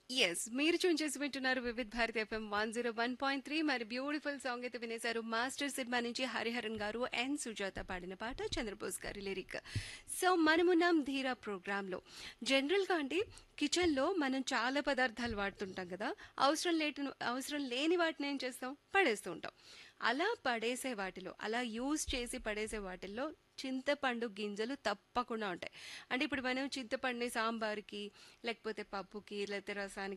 yes మీరు tune చేసి వింటున్నారు Vividh Bharati FM one zero one point three మరి బ్యూటిఫుల్ సాంగ్ అయితే వినేశారు మాస్టర్ సినిమా నుంచి హరిహరన్ గారు అండ్ సుజాత పాడిన పాట చంద్రబోస్ గారి లిరిక్ సో మనమున్నాం ధీరా ప్రోగ్రాంలో జనరల్గా అంటే కిచెన్లో మనం చాలా పదార్థాలు వాడుతుంటాం కదా అవసరం లేని అవసరం లేని వాటిని ఏం చేస్తాం పడేస్తూ ఉంటాం అలా పడేసే వాటిలో అలా యూజ్ చేసి పడేసే వాటిల్లో చింతపండు గింజలు తప్పకుండా ఉంటాయి అంటే ఇప్పుడు మనం చింతపండుని సాంబార్కి లేకపోతే పప్పుకి లేకపోతే రసానికి